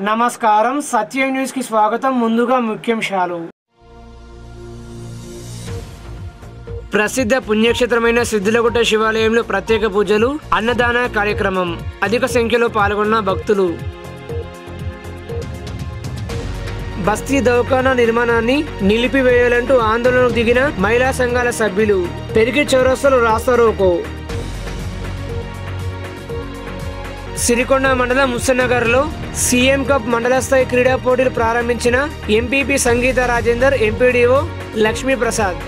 నమస్కారం సత్యం న్యూస్ కి స్వాగతం ముందుగా ముఖ్యాంశాలు ప్రసిద్ధ పుణ్యక్షేత్రమైన సిద్ధిలగుట్ట శివాలయంలో ప్రత్యేక పూజలు అన్నదాన కార్యక్రమం అధిక సంఖ్యలో పాల్గొన్న భక్తులు బస్తీ దవాఖానా నిర్మాణాన్ని నిలిపివేయాలంటూ ఆందోళనకు దిగిన మహిళా సంఘాల సభ్యులు పెరిగి చౌరస్తలు రాస్తారోకో సిరికొండ మండలం ముస్సనగర్లో సీఎం కప్ మండల స్థాయి క్రీడా పోటీలు ప్రారంభించిన ఎంపీపీ సంగీత రాజేందర్ ఎంపీడీఓ లక్ష్మీప్రసాద్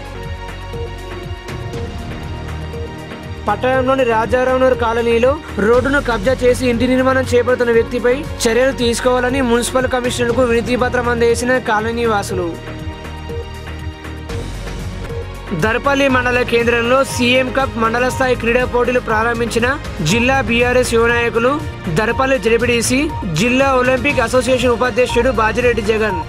పట్టణంలోని రాజారావునగర్ కాలనీలో రోడ్డును కబ్జా చేసి ఇంటి నిర్మాణం చేపడుతున్న వ్యక్తిపై చర్యలు తీసుకోవాలని మున్సిపల్ కమిషనర్కు వినతి పత్రం అందజేసిన కాలనీ వాసులు దర్పల్లి మండల కేంద్రంలో సీఎం కప్ మండల స్థాయి క్రీడా పోటీలు ప్రారంభించిన జిల్లా బీఆర్ఎస్ యువ నాయకులు దర్పల్లి జెడ్పీడీసీ జిల్లా ఒలింపిక్ అసోసియేషన్ ఉపాధ్యక్షుడు బాజిరెడ్డి జగన్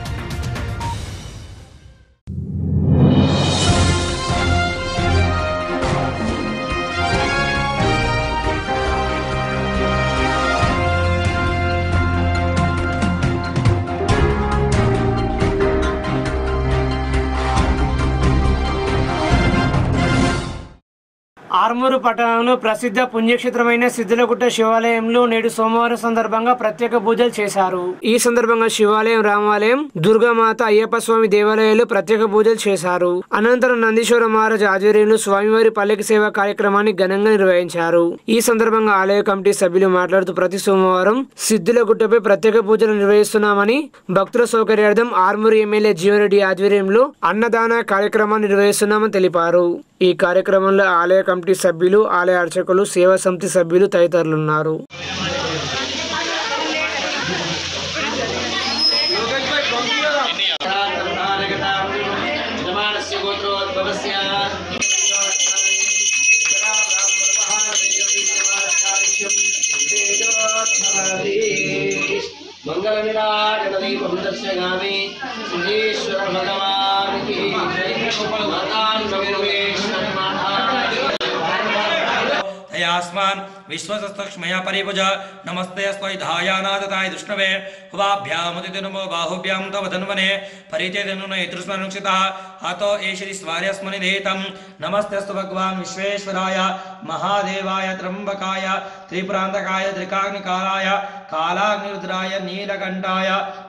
ఆర్మూరు పట్టణంలో ప్రసిద్ధ పుణ్యక్షేత్రమైన సిద్ధులగుట్ట శివాలయంలో నేడు సోమవారం సందర్భంగా ప్రత్యేక పూజలు చేశారు ఈ సందర్భంగా శివాలయం రామాలయం దుర్గామాత అయ్యప్ప స్వామి దేవాలయాలు ప్రత్యేక పూజలు చేశారు అనంతరం నందీశ్వర మహారాజ్ ఆధ్వర్యంలో స్వామివారి పల్లకి సేవ కార్యక్రమాన్ని ఘనంగా నిర్వహించారు ఈ సందర్భంగా ఆలయ కమిటీ సభ్యులు మాట్లాడుతూ ప్రతి సోమవారం సిద్ధులగుట్టపై ప్రత్యేక పూజలు నిర్వహిస్తున్నామని భక్తుల సౌకర్యార్థం ఆర్మూరు ఎమ్మెల్యే జీవన్రెడ్డి ఆధ్వర్యంలో అన్నదాన కార్యక్రమాన్ని నిర్వహిస్తున్నామని తెలిపారు ఈ కార్యక్రమంలో ఆలయ కమిటీ సభ్యులు ఆలయ అర్చకులు సేవా సమితి సభ్యులు తదితరులున్నారు యజమానస్య గోత్రోద్భవస్య మంగళనిరాజనదీపం దర్శయామి సుధీశ్వర భగవానికి మాతాన్ భగవేశ్వర మాతాన్ तयास्मान् विश्वसस्तक्ष्मया परिभुज नमस्ते स्वै धायानादताय दुष्णवे हुवाभ्यामुदिति नमो बाहुभ्यां तव धन्वने परिचयनुनयतृस्मनुक्षितः हतो एषरिस्वार्यस्मनिधेतं नमस्तेस्तु भगवान् विश्वेश्वराय महादेवाय त्र्यम्बकाय त्रिपुरान्तकाय त्रिकाग्निकालाय कालाग्निरुद्राय नीलकण्ठाय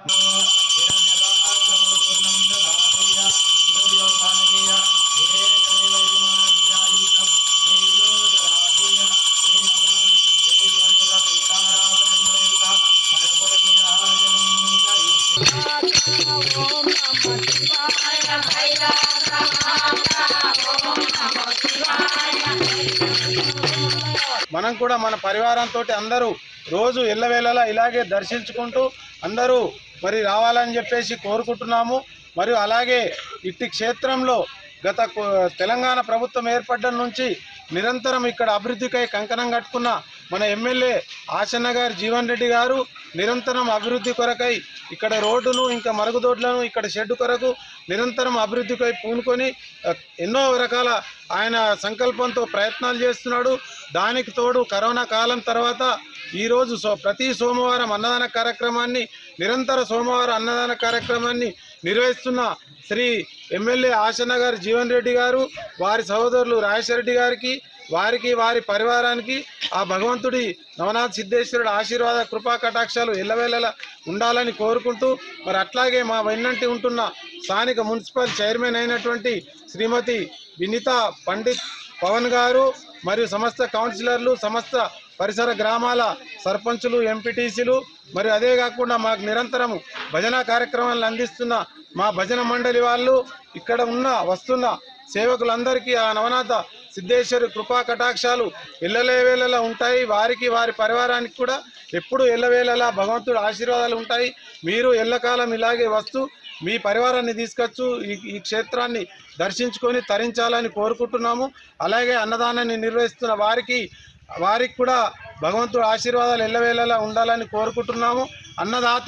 మనం కూడా మన పరివారంతో అందరూ రోజు ఎల్లవేళలా ఇలాగే దర్శించుకుంటూ అందరూ మరి రావాలని చెప్పేసి కోరుకుంటున్నాము మరియు అలాగే ఇట్టి క్షేత్రంలో గత కొ- తెలంగాణ ప్రభుత్వం ఏర్పడ్డం నుంచి నిరంతరం ఇక్కడ అభివృద్ధికై కంకణం కట్టుకున్న మన ఎమ్మెల్యే ఆశన్న గారు జీవన్ రెడ్డి గారు నిరంతరం అభివృద్ధి కొరకై ఇక్కడ రోడ్డును ఇంకా మరుగుదొడ్లను ఇక్కడ షెడ్డు కొరకు నిరంతరం అభివృద్ధికై పూనుకొని అ, ఎన్నో రకాల ఆయన సంకల్పంతో ప్రయత్నాలు చేస్తున్నాడు దానికి తోడు కరోనా కాలం తర్వాత ఈరోజు సో ప్రతి సోమవారం అన్నదాన కార్యక్రమాన్ని నిరంతర సోమవారం అన్నదాన కార్యక్రమాన్ని నిర్వహిస్తున్న శ్రీ ఎమ్మెల్యే ఆశన్న గారు జీవన్ రెడ్డి గారు వారి సహోదరులు రాజేశ్వర రెడ్డి గారికి వారికి వారి పరివారానికి ఆ భగవంతుడి నవనాథ్ సిద్ధేశ్వరుడు ఆశీర్వాద కృపా కటాక్షాలు ఎల్లవేళలా ఉండాలని కోరుకుంటూ మరి అట్లాగే మా వెన్నంటి ఉంటున్న స్థానిక మున్సిపల్ చైర్మన్ అయినటువంటి శ్రీమతి వినిత పండిత్ పవన్ గారు మరియు సమస్త కౌన్సిలర్లు సమస్త పరిసర గ్రామాల సర్పంచులు ఎంపీటీసీలు మరి అదే కాకుండా మాకు నిరంతరము భజన కార్యక్రమాలను అందిస్తున్న మా భజన మండలి వాళ్ళు ఇక్కడ ఉన్న వస్తున్న సేవకులందరికీ ఆ నవనాథ సిద్ధేశ్వరి కృపా కటాక్షాలు ఎల్లవేళలా ఉంటాయి వారికి వారి పరివారానికి కూడా ఎప్పుడు ఎల్లవేళలా భగవంతుడు ఆశీర్వాదాలు ఉంటాయి మీరు ఎల్లకాలం ఇలాగే వస్తూ మీ పరివారాన్ని తీసుకొచ్చు ఈ ఈ క్షేత్రాన్ని దర్శించుకొని తరించాలని కోరుకుంటున్నాము అలాగే అన్నదానాన్ని నిర్వహిస్తున్న వారికి వారికి కూడా భగవంతుడు ఆశీర్వాదాలు ఎల్లవేళలా ఉండాలని కోరుకుంటున్నాము అన్నదాత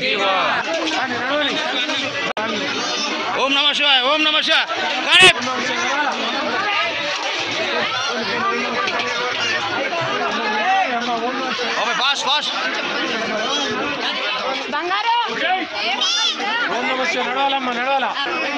ఓం నమ శివాయ ఓం నమ శివాయ కానీ ఓకే ఫాస్ట్ ఫాస్ట్ బంగారు ఓం నమ శివాయ నడవాలమ్మా నడవాలా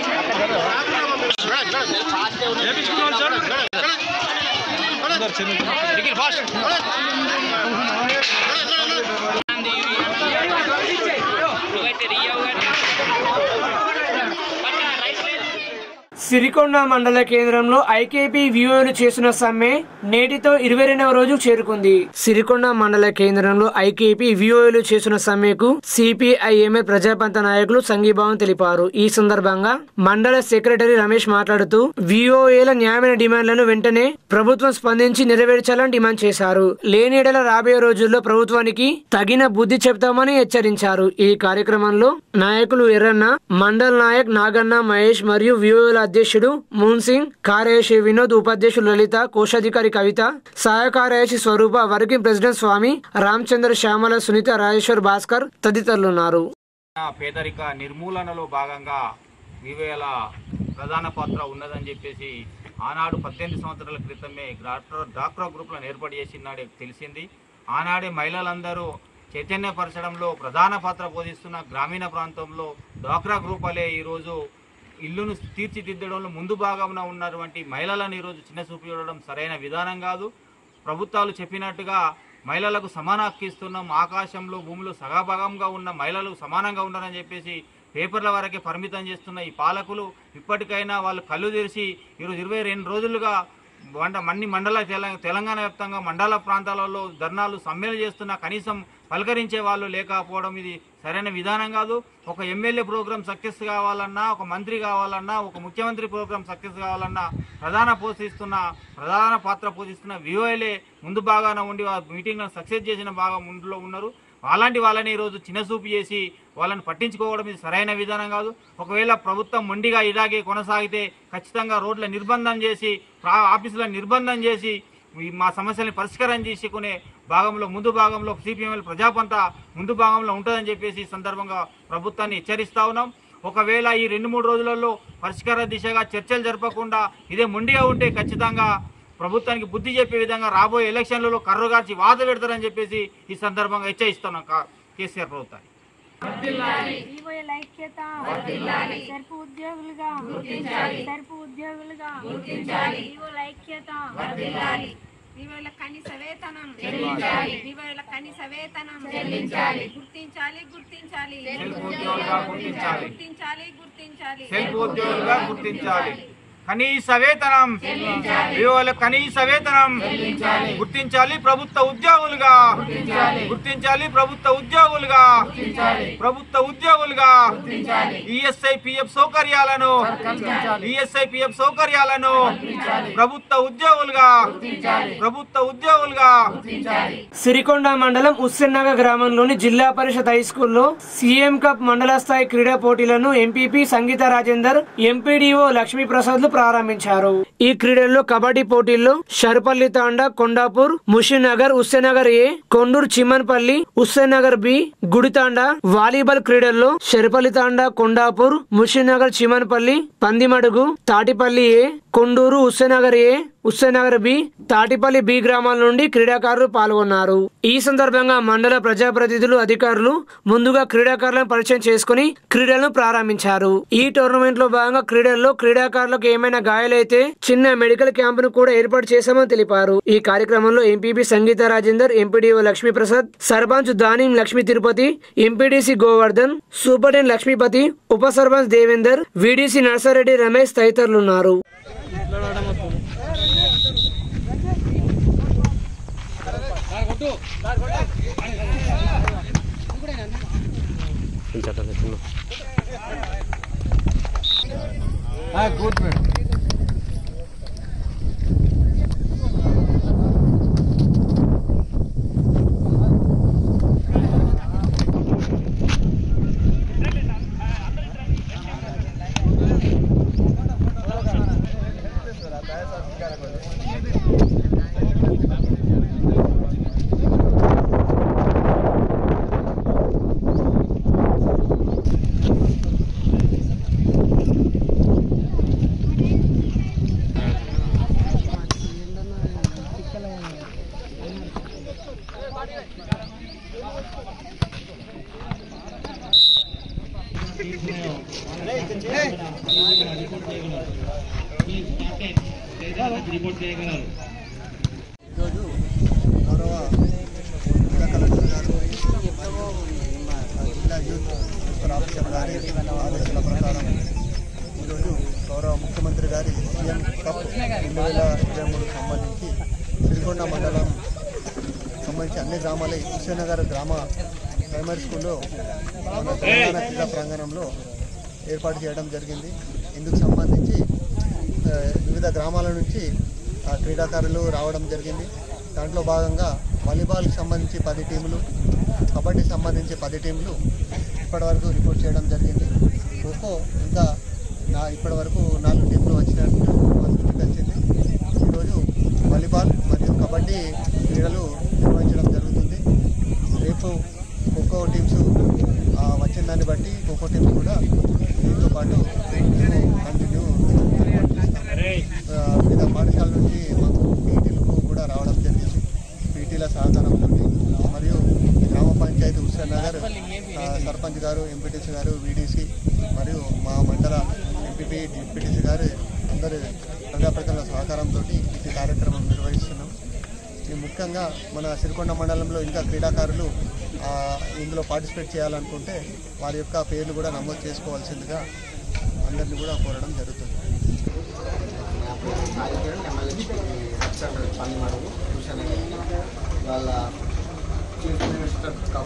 సిరికొండ మండల కేంద్రంలో ఐకేపీ వ్యూలు చేసిన సమ్మె నేటితో ఇరవై రెండవ రోజు చేరుకుంది సిరికొండ మండల కేంద్రంలో ఐకేపీ వ్యూలు చేసిన సమ్మెకు సిపిఐఎంఏ ప్రజాపంత నాయకులు సంఘీభావం తెలిపారు ఈ సందర్భంగా మండల సెక్రటరీ రమేష్ మాట్లాడుతూ విఓఏల న్యాయమైన డిమాండ్లను వెంటనే ప్రభుత్వం స్పందించి నెరవేర్చాలని డిమాండ్ చేశారు లేనిడల రాబోయే రోజుల్లో ప్రభుత్వానికి తగిన బుద్ధి చెప్తామని హెచ్చరించారు ఈ కార్యక్రమంలో నాయకులు ఎర్రన్న మండల్ నాయక్ నాగన్న మహేష్ మరియు విఓల అధ్యక్షుడు మూన్ సింగ్ కార్యదర్శి వినోద్ ఉపాధ్యక్షులు లలిత కోశాధికారి కవిత సహాయ కార్యదర్శి స్వరూప వర్కింగ్ ప్రెసిడెంట్ స్వామి రామచంద్ర శ్యామల సునీత రాజేశ్వర్ భాస్కర్ తదితరులున్నారు పేదరిక నిర్మూలనలో భాగంగా వివేల ప్రధాన పాత్ర ఉన్నదని చెప్పేసి ఆనాడు పద్దెనిమిది సంవత్సరాల క్రితమే డాక్టర్ డాక్టర్ గ్రూప్లను ఏర్పాటు చేసినాడే తెలిసింది ఆనాడే మహిళలందరూ చైతన్యపరచడంలో ప్రధాన పాత్ర పోషిస్తున్న గ్రామీణ ప్రాంతంలో డాక్రా గ్రూప్ అలే ఈరోజు ఇల్లును తీర్చిదిద్దడంలో ముందు భాగంలో ఉన్నటువంటి మహిళలను ఈరోజు చిన్న చూపు చూడడం సరైన విధానం కాదు ప్రభుత్వాలు చెప్పినట్టుగా మహిళలకు సమాన హక్కు ఇస్తున్నాం ఆకాశంలో భూమిలో సగభాగంగా ఉన్న మహిళలు సమానంగా ఉన్నారని చెప్పేసి పేపర్ల వరకే పరిమితం చేస్తున్న ఈ పాలకులు ఇప్పటికైనా వాళ్ళు కళ్ళు తెరిచి ఈరోజు ఇరవై రెండు రోజులుగా మండ మన్ని మండల తెల- తెలంగాణ వ్యాప్తంగా మండల ప్రాంతాలలో ధర్నాలు సమ్మెలు చేస్తున్నా కనీసం పలకరించే వాళ్ళు లేకపోవడం ఇది సరైన విధానం కాదు ఒక ఎమ్మెల్యే ప్రోగ్రామ్ సక్సెస్ కావాలన్నా ఒక మంత్రి కావాలన్నా ఒక ముఖ్యమంత్రి ప్రోగ్రామ్ సక్సెస్ కావాలన్నా ప్రధాన పోషిస్తున్న ప్రధాన పాత్ర పోషిస్తున్న విఓఎలే ముందు భాగాన ఉండి ఆ మీటింగ్లను సక్సెస్ చేసిన భాగం ముందులో ఉన్నారు అలాంటి వాళ్ళని ఈరోజు చిన్నచూపు చేసి వాళ్ళని పట్టించుకోవడం ఇది సరైన విధానం కాదు ఒకవేళ ప్రభుత్వం మొండిగా ఇలాగే కొనసాగితే ఖచ్చితంగా రోడ్ల నిర్బంధం చేసి ప్రా- ఆఫీసుల నిర్బంధం చేసి ఈ మా సమస్యల్ని పరిష్కారం చేసుకునే భాగంలో ముందు భాగంలో సిపిఎంఎల్ ప్రజాపంత ముందు భాగంలో ఉంటుందని చెప్పేసి ఈ సందర్భంగా ప్రభుత్వాన్ని హెచ్చరిస్తా ఉన్నాం ఒకవేళ ఈ రెండు మూడు రోజులలో పరిష్కార దిశగా చర్చలు జరపకుండా ఇదే మొండిగా ఉంటే ఖచ్చితంగా ప్రభుత్వానికి బుద్ధి చెప్పే విధంగా రాబోయే ఎలక్షన్లలో కర్రుగార్చి వాద పెడతారని చెప్పేసి ఈ సందర్భంగా హెచ్చరిస్తున్నాం కా- కేసీఆర్ ప్రభుత్వాన్ని వివోల ఐక్యత సర్పు ఉద్యోగులుగా సర్పు ఉద్యోగులుగా వివోల ఐక్యత వివోల కనీస వేతనం వివోల కనీస వేతనం గుర్తించాలి గుర్తించాలి సెల్ఫ్ ఉద్యోగులుగా గుర్తించాలి గుర్తించాలి గుర్తించాలి సెల్ఫ్ ఉద్యోగులుగా గుర్తించాలి కనీస వేతనం వివోల కనీస వేతనం గుర్తించాలి ప్రభుత్వ ఉద్యోగులుగా గుర్తించాలి ప్రభుత్వ ఉద్యోగులుగా ప్రభుత్వ ఉద్యోగులుగా ఈఎస్ఐ పిఎఫ్ సౌకర్యాలను ఈఎస్ఐ పిఎఫ్ సౌకర్యాలను ప్రభుత్వ ఉద్యోగులుగా ప్రభుత్వ ఉద్యోగులుగా సిరికొండ మండలం ఉస్సెన్నగ గ్రామంలోని జిల్లా పరిషత్ హై స్కూల్లో సీఎం కప్ మండల స్థాయి క్రీడా పోటీలను ఎంపీపీ సంగీత రాజేందర్ ఎంపీడీఓ లక్ష్మీ ప్రసాద్ లు ప్రారంభించారు ఈ క్రీడల్లో కబడ్డీ పోటీల్లో Sharpally Thanda Kondapur Mushinagar Ussenagar A Konduru Chimmanpally Ussenagar B Guditanda volleyball క్రీడల్లో Sharpally Thanda Kondapur Mushinagar Chimanpally Pandimadugu Tatipally A Konduru Ussenagar A Ussenagar B Tatipally B గ్రామాల నుండి క్రీడాకారులు పాల్గొన్నారు ఈ సందర్భంగా మండల ప్రజాప్రతినిధులు అధికారులు ముందుగా క్రీడాకారులను పరిచయం చేసుకుని క్రీడలను ప్రారంభించారు ఈ టోర్నమెంట్ లో భాగంగా క్రీడల్లో క్రీడాకారులకు ఏమైనా గాయాలైతే చిన్న మెడికల్ క్యాంపును కూడా ఏర్పాటు చేశామని తెలిపారు ఈ కార్యక్రమంలో ఎంపీపీ సంగీత రాజేందర్ ఎంపీడీఓ లక్ష్మీప్రసాద్ సర్పంచ్ దానిం లక్ష్మీ తిరుపతి ఎంపీడీసీ గోవర్ధన్ సూపరింటెండెంట్ లక్ష్మీపతి ఉప సర్పంచ్ దేవేందర్ వీడీసీ నర్సారెడ్డి రమేష్ తదితరులున్నారు ఈరోజు గౌరవ జిల్లా కలెక్టర్ గారు జిల్లా యూత్ వెల్ఫేర్ ఆఫీసర్ గారి ఆదేశాల ప్రకారం ఈరోజు గౌరవ ముఖ్యమంత్రి గారి సీఎం కప్ రెండు వేల ఇరవై మూడు సంబంధించి సిరికొండ మండలం సంబంధించి అన్ని గ్రామాల హుస్సేనగర్ గ్రామ ప్రైమరీ స్కూల్లో మన తెలంగాణ క్రీడా ప్రాంగణంలో ఏర్పాటు చేయడం జరిగింది ఇందుకు సంబంధించి ఆ, వివిధ గ్రామాల నుంచి ఆ, క్రీడాకారులు రావడం జరిగింది దాంట్లో భాగంగా వాలీబాల్కి సంబంధించి పది టీములు కబడ్డీకి సంబంధించి పది టీంలు ఇప్పటివరకు రిపోర్ట్ చేయడం జరిగింది ఖోఖో ఇంకా నా ఇప్పటివరకు నాలుగు టీంలు వచ్చినట్టు మనకు తెలిసింది ఈరోజు వాలీబాల్ మరియు కబడ్డీ క్రీడలు నిర్వహించడం జరుగుతుంది రేపు ఖోఖో టీమ్స్ ఆ, వచ్చిన దాన్ని బట్టి ఖోఖో టీమ్స్ కూడా దీంతో పాటు మేము కంటిన్యూ ఆ, వివిధ పాఠశాల నుంచి మాకు పీటీలకు కూడా రావడం జరిగింది పీటీల సహకారంతో మరియు గ్రామ పంచాయతీ హుస్సేన్ నగర్ ఆ, సర్పంచ్ గారు ఎంపీటీసీ గారు వీడీసీ మరియు మా మండల ఎంపీపీ డిప్యూటీసీ గారు అందరు ప్రజాప్రతినిధుల సహకారంతో ఈ కార్యక్రమం నిర్వహిస్తున్నాం ఈ ముఖ్యంగా మన సిరికొండ మండలంలో ఇంకా క్రీడాకారులు ఆ, ఇందులో పార్టిసిపేట్ చేయాలనుకుంటే వారి యొక్క పేర్లు కూడా నమోదు చేసుకోవాల్సిందిగా అందరినీ కూడా కోరడం జరుగుతుంది పల్లిమడుగు కృష్ణనగర్ వాళ్ళ చీఫ్ మినిస్టర్ కప్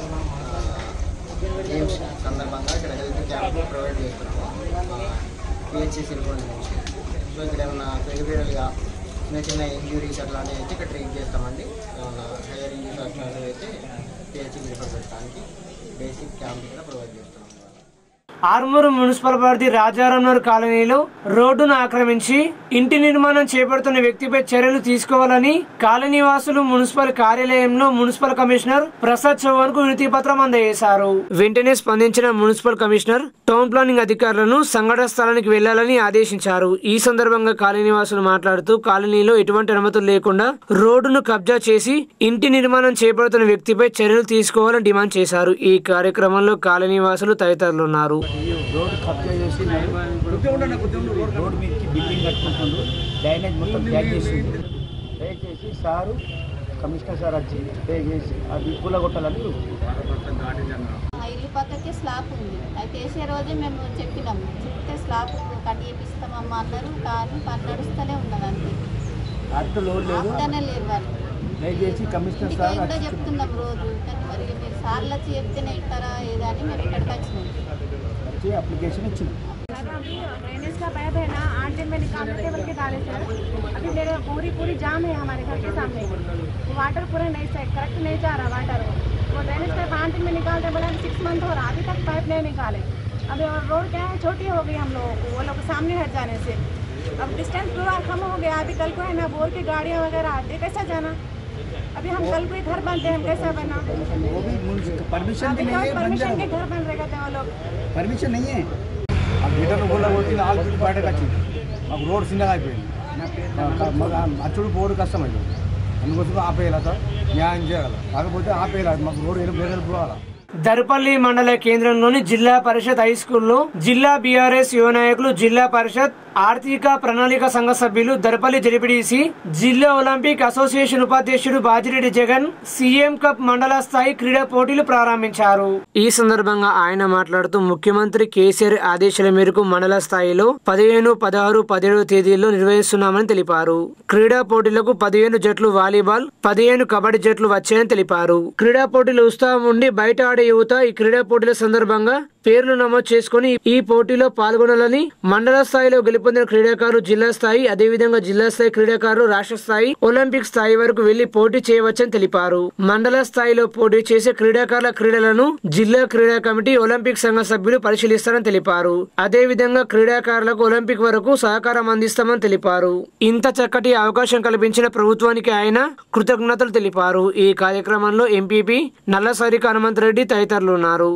గేమ్స్ సందర్భంగా ఇక్కడ హెల్త్ క్యాంప్ ప్రొవైడ్ చేస్తున్నాము పిహెచ్సి సిరికొండ నుంచి సో ఇక్కడ ఏమన్నా పెరిఫెరల్గా చిన్న చిన్న ఇంజురీస్ అట్లాంటివి అయితే ఇక్కడ ట్రీట్ చేస్తామండి ఏమన్నా హైయర్ ఇంజురీస్ అట్లాంటివి అయితే పిహెచ్సి రిఫర్ పెట్టడానికి బేసిక్ క్యాంప్ ఇక్కడ ప్రొవైడ్ చేస్తున్నాం ఆర్మూరు మున్సిపల్ పరిధి రాజారాంనగర్ కాలనీలో రోడ్డును ఆక్రమించి ఇంటి నిర్మాణం చేపడుతున్న వ్యక్తిపై చర్యలు తీసుకోవాలని కాలనీ వాసులు మున్సిపల్ కార్యాలయంలో మున్సిపల్ కమిషనర్ ప్రసాద్ చౌహాన్ కు వినతి పత్రం అందజేశారు వెంటనే స్పందించిన మున్సిపల్ కమిషనర్ టౌన్ ప్లానింగ్ అధికారులను సంఘటన స్థలానికి వెళ్లాలని ఆదేశించారు ఈ సందర్భంగా కాలనీ వాసులు మాట్లాడుతూ కాలనీలో ఎటువంటి అనుమతులు లేకుండా రోడ్డును కబ్జా చేసి ఇంటి నిర్మాణం చేపడుతున్న వ్యక్తిపై చర్యలు తీసుకోవాలని డిమాండ్ చేశారు ఈ కార్యక్రమంలో కాలనీ వాసులు తదితరులు ఉన్నారు రోడ్ కబ్జా చేసి రోడ్ మీదకి బిల్డింగ్ కట్టుకుంటుండ్రు డ్రైనేజ్ మొత్తం బ్యాక్ చేసిండు దయచేసి సారు కమిషనర్ సార్ వచ్చి దయచేసి అది కూలగొట్టాలని మా ఇల్లు పక్కకే స్లాబ్ ఉంది అది చేసే రోజే మేము చెప్పినాము చెప్తే స్లాబ్ కట్ చేపిస్తామమ్మా అన్నారు కానీ పని నడుస్తూనే ఉన్నది అంతే అటు లోడ్ లేదు ఆపుతానే లేదు వాళ్ళు దయచేసి కమిషనర్ ఇంటికి సార్ కూడా వచ్చి చెప్తున్నాం రోజు కానీ మరి మీరు సార్లు వచ్చి చెప్తేనే ఇస్తారా ఏదా అని మేము ఇక్కడికి వచ్చినాం వచ్చి అప్లికేషన్ ఇచ్చింది अभी ड्रेनेज का पाइप है ना आठ दिन में निकालने टेबल के डाले सर अभी मेरे पूरी पूरी जाम है हमारे घर के सामने वो वाटर पूरा नहीं से करेक्ट नहीं जा रहा वाटर वो ड्रेनेज पाइप आठ दिन में निकालते बोले सिक्स मंथ हो रहा अभी तक पाइप नहीं निकाले अभी और रोड क्या है छोटी हो गई हम लोगों को वो लोग सामने हट जाने से अब डिस्टेंस पूरा कम हो गया अभी कल को है ना बोर की गाड़ियाँ वगैरह आती कैसा जाना अभी हम कल को ही घर बनते हैं हम कैसा बना वो भी परमिशन अभी भी नहीं है बन परमिशन के जाएगा घर बन रहे थे वो लोग పర్మిషన్ నెయ్యే ఆ మీటర్ కూడా కొట్టింది ఆల్ తిరిగి బయటకు వచ్చింది మాకు రోడ్ చిన్నగా అయిపోయింది మాకు అచ్చుడు పోడు కష్టం అయిపోయింది అందుకోసం ఆపేయాలి సార్ న్యాయం చేయాలి కాకపోతే ఆపేయాలి మాకు రోడ్ వేరే పోవాలి దర్పల్లి మండల కేంద్రంలోని జిల్లా పరిషత్ హై స్కూల్లో జిల్లా బీఆర్ఎస్ యువ నాయకులు జిల్లా పరిషత్ ఆర్థిక ప్రణాళిక సంఘ సభ్యులు దర్పల్లి జడిపిడిసి జిల్లా ఒలింపిక్ అసోసియేషన్ ఉపాధ్యక్షుడు బాజిరెడ్డి జగన్ సీఎం కప్ మండల స్థాయి క్రీడా పోటీలు ప్రారంభించారు ఈ సందర్భంగా ఆయన మాట్లాడుతూ ముఖ్యమంత్రి కేసీఆర్ ఆదేశాల మేరకు మండల స్థాయిలో పదిహేను పదహారు పదిహేడు తేదీల్లో నిర్వహిస్తున్నామని తెలిపారు క్రీడా పోటీలకు పదిహేను జట్లు వాలీబాల్ పదిహేను కబడ్డీ జట్లు వచ్చాయని తెలిపారు క్రీడా పోటీలు ఉత్సాహం ఉండి బయట ఆడే యువత ఈ క్రీడా పోటీల సందర్భంగా పేర్లు నమోదు చేసుకుని ఈ పోటీలో పాల్గొనాలని మండల స్థాయిలో గెలుపొందిన క్రీడాకారులు జిల్లా స్థాయి అదేవిధంగా జిల్లా స్థాయి క్రీడాకారులు రాష్ట్ర స్థాయి ఒలింపిక్ స్థాయి వరకు వెళ్లి పోటీ చేయవచ్చని తెలిపారు మండల స్థాయిలో పోటీ చేసే క్రీడాకారుల క్రీడలను జిల్లా క్రీడా కమిటీ ఒలింపిక్ సంఘ సభ్యులు పరిశీలిస్తారని తెలిపారు అదేవిధంగా క్రీడాకారులకు ఒలింపిక్ వరకు సహకారం అందిస్తామని తెలిపారు ఇంత చక్కటి అవకాశం కల్పించిన ప్రభుత్వానికి ఆయన కృతజ్ఞతలు తెలిపారు ఈ కార్యక్రమంలో ఎంపీపీ నల్లసరిక హనుమంతరెడ్డి తదితరులు ఉన్నారు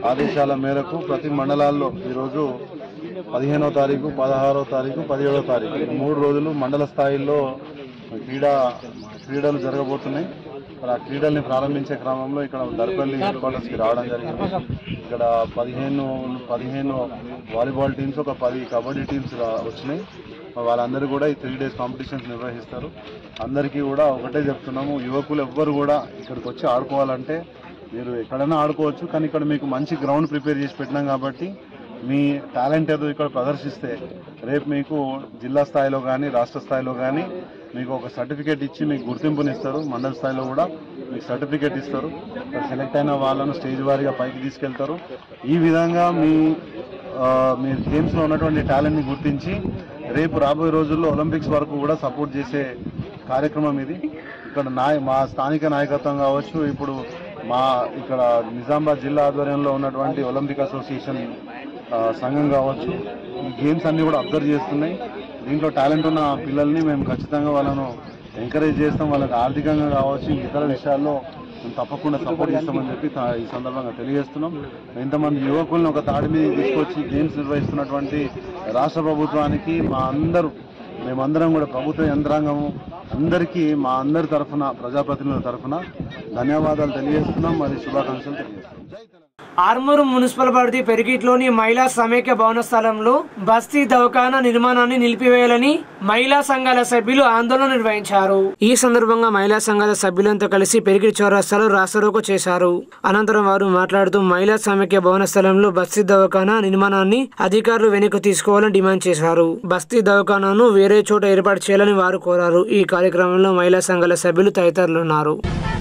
ఆదేశాల మేరకు ప్రతి మండలాల్లో ఈరోజు పదిహేనో తారీఖు పదహారో తారీఖు పదిహేడో తారీఖు ఈ మూడు రోజులు మండల స్థాయిలో క్రీడా క్రీడలు జరగబోతున్నాయి మరి ఆ క్రీడల్ని ప్రారంభించే క్రమంలో ఇక్కడ దర్పల్లి హెడ్ క్వార్టర్స్కి రావడం జరిగింది ఇక్కడ పదిహేను పదిహేను వాలీబాల్ టీమ్స్ ఒక పది కబడ్డీ టీమ్స్ రా- వచ్చినాయి మరి వాళ్ళందరూ కూడా ఈ త్రీ డేస్ కాంపిటీషన్స్ నిర్వహిస్తారు అందరికీ కూడా ఒకటే చెప్తున్నాము యువకులు ఎవ్వరు కూడా ఇక్కడికి వచ్చి ఆడుకోవాలంటే మీరు ఎక్కడైనా ఆడుకోవచ్చు కానీ ఇక్కడ మీకు మంచి గ్రౌండ్ ప్రిపేర్ చేసి పెట్టినాం కాబట్టి మీ టాలెంట్ ఏదో ఇక్కడ ప్రదర్శిస్తే రేపు మీకు జిల్లా స్థాయిలో కానీ రాష్ట్ర స్థాయిలో కానీ మీకు ఒక సర్టిఫికేట్ ఇచ్చి మీకు గుర్తింపునిస్తారు మండల స్థాయిలో కూడా మీకు సర్టిఫికేట్ ఇస్తారు ఇక్కడ సెలెక్ట్ అయిన వాళ్ళను స్టేజ్ వారీగా పైకి తీసుకెళ్తారు ఈ విధంగా మీ ఆ, మీ గేమ్స్లో ఉన్నటువంటి టాలెంట్ని గుర్తించి రేపు రాబోయే రోజుల్లో ఒలింపిక్స్ వరకు కూడా సపోర్ట్ చేసే కార్యక్రమం ఇది ఇక్కడ నాయ మా స్థానిక నాయకత్వం కావచ్చు ఇప్పుడు మా ఇక్కడ నిజామాబాద్ జిల్లా ఆధ్వర్యంలో ఉన్నటువంటి ఒలింపిక్ అసోసియేషన్ ఆ, సంఘం కావచ్చు ఈ గేమ్స్ అన్ని కూడా అబ్జర్వ్ చేస్తున్నాయి దీంట్లో టాలెంట్ ఉన్న పిల్లల్ని మేము ఖచ్చితంగా వాళ్ళను ఎంకరేజ్ చేస్తాం వాళ్ళకి ఆర్థికంగా కావచ్చు ఇతర విషయాల్లో మేము తప్పకుండా సపోర్ట్ చేస్తామని చెప్పి తా- ఈ సందర్భంగా తెలియజేస్తున్నాం ఇంతమంది యువకుల్ని ఒక తాడి మీద తీసుకొచ్చి గేమ్స్ నిర్వహిస్తున్నటువంటి రాష్ట్ర ప్రభుత్వానికి మా అందరూ మేమందరం కూడా ప్రభుత్వ యంత్రాంగము అందరికీ మా అందరి తరఫున ప్రజాప్రతినిధుల తరఫున ధన్యవాదాలు తెలియజేస్తున్నాం మరి శుభాకాంక్షలు తెలియజేస్తున్నాం ఆర్మూరు మున్సిపల్ పరిధి పెరిగిట్లోని మహిళా సమైక్య భవన స్థలంలో బస్తీ దవాఖానా నిర్మాణాన్ని నిలిపివేయాలని మహిళా సంఘాల సభ్యులు ఆందోళన నిర్వహించారు ఈ సందర్భంగా మహిళా సంఘాల సభ్యులంతా కలిసి పెరిగిట్ చౌరస్తాలో రాస్తారోకో చేశారు అనంతరం వారు మాట్లాడుతూ మహిళా సమైక్య భవన స్థలంలో బస్తీ దవాఖానా నిర్మాణాన్ని అధికారులు వెనక్కి తీసుకోవాలని డిమాండ్ చేశారు బస్తీ దవాఖానాను వేరే చోట ఏర్పాటు చేయాలని వారు కోరారు ఈ కార్యక్రమంలో మహిళా సంఘాల సభ్యులు తదితరులు ఉన్నారు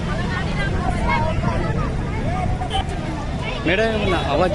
మేడం ఆవాజ్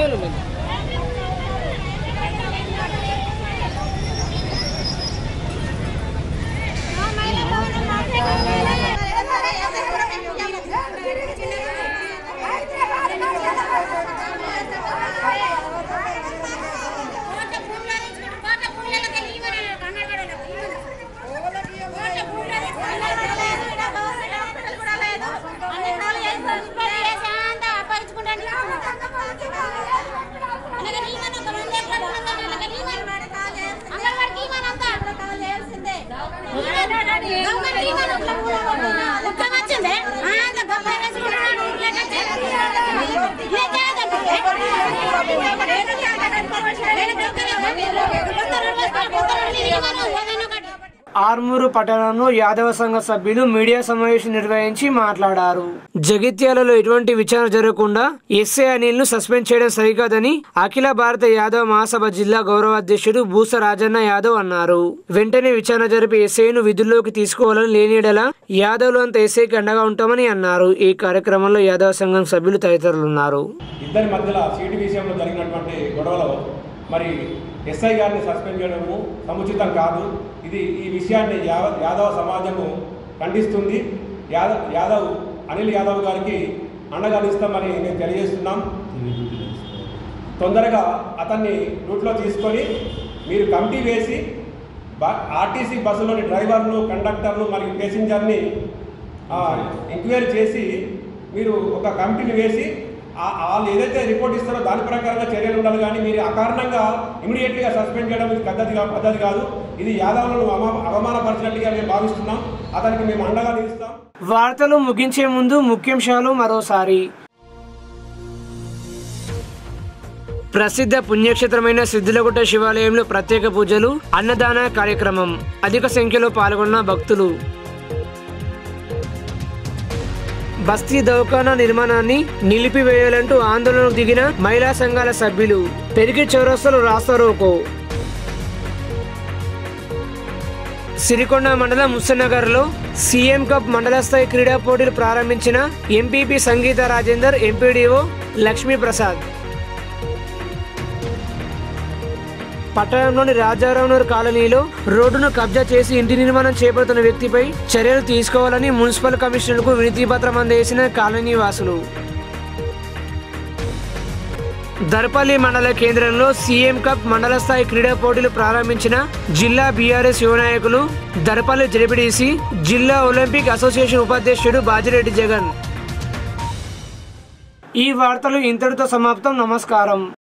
ఆర్మూరు పట్టణంలో యాదవ సంఘ సభ్యులు మీడియా సమావేశం నిర్వహించి మాట్లాడారు జగిత్యాలలో ఎటువంటి విచారణ జరగకుండా ఎస్ఏ అనిల్ ను సస్పెండ్ చేయడం సరికాదని అఖిల భారత యాదవ మహాసభ జిల్లా గౌరవ అధ్యక్షుడు బూస రాజన్న యాదవ్ అన్నారు వెంటనే విచారణ జరిపి ఎస్ఐను విధుల్లోకి తీసుకోవాలని లేనిడలా యాదవ్లు అంత ఎస్ఐకి అండగా ఉంటామని అన్నారు ఈ కార్యక్రమంలో యాదవ సంఘం సభ్యులు తదితరులు ఉన్నారు ఇద్దరి మధ్యలో సీటు విషయంలో జరిగినటువంటి గొడవలో మరి ఎస్ఐ గారిని సస్పెండ్ చేయడము సముచితం కాదు ఇది ఈ విషయాన్ని యావ యాదవ సమాజము ఖండిస్తుంది యాదవ్ యాదవ్ అనిల్ యాదవ్ గారికి అండగా నిస్తామని నేను తెలియజేస్తున్నాం తొందరగా అతన్ని రూట్లో తీసుకొని మీరు కమిటీ వేసి బ ఆర్టీసీ బస్సులోని డ్రైవర్ను కండక్టర్ను మరియు ప్యాసింజర్ని ఎంక్వైరీ చేసి మీరు ఒక కమిటీని వేసి ఆ- వాళ్ళు ఏదైతే రిపోర్ట్ ఇస్తారో దాని ప్రకారంగా చర్యలు ఉండాలి కానీ మీరు అకారణంగా ఇమీడియట్గా సస్పెండ్ చేయడం ఇది పద్ధతి కా- పద్ధతి కాదు ఇది యాదవులను అవమా- అవమానపరిచినట్టుగా మేము భావిస్తున్నాం అతనికి మేము అండగా నిలుస్తాం వార్తలు ముగించే ముందు ముఖ్యాంశాలు మరోసారి ప్రసిద్ధ పుణ్యక్షేత్రమైన సిద్ధిలగుట్ట శివాలయంలో ప్రత్యేక పూజలు అన్నదాన కార్యక్రమం అధిక సంఖ్యలో పాల్గొన్న భక్తులు బస్తీ దవాఖానా నిర్మాణాన్ని నిలిపివేయాలంటూ ఆందోళనకు దిగిన మహిళా సంఘాల సభ్యులు పెరిగి చౌరస్తలు రాస్తారోకో సిరికొండ మండలం ముస్సనగర్లో సీఎం కప్ మండల స్థాయి క్రీడా పోటీలు ప్రారంభించిన ఎంపీపీ సంగీత రాజేందర్ ఎంపీడీఓ లక్ష్మీప్రసాద్ పట్టణంలోని రాజారావునగర్ కాలనీలో రోడ్డును కబ్జా చేసి ఇంటి నిర్మాణం చేపడుతున్న వ్యక్తిపై చర్యలు తీసుకోవాలని మున్సిపల్ కమిషనర్కు వినతి పత్రం అందజేసిన కాలనీ వాసులు దర్పల్లి మండల కేంద్రంలో సీఎం కప్ మండల స్థాయి క్రీడా పోటీలు ప్రారంభించిన జిల్లా బీఆర్ఎస్ యువ నాయకులు దర్పల్లి జడిపిడిసి జిల్లా ఒలింపిక్ అసోసియేషన్ ఉపాధ్యక్షుడు బాజిరెడ్డి జగన్ ఈ వార్తలు ఇంతటితో సమాప్తం నమస్కారం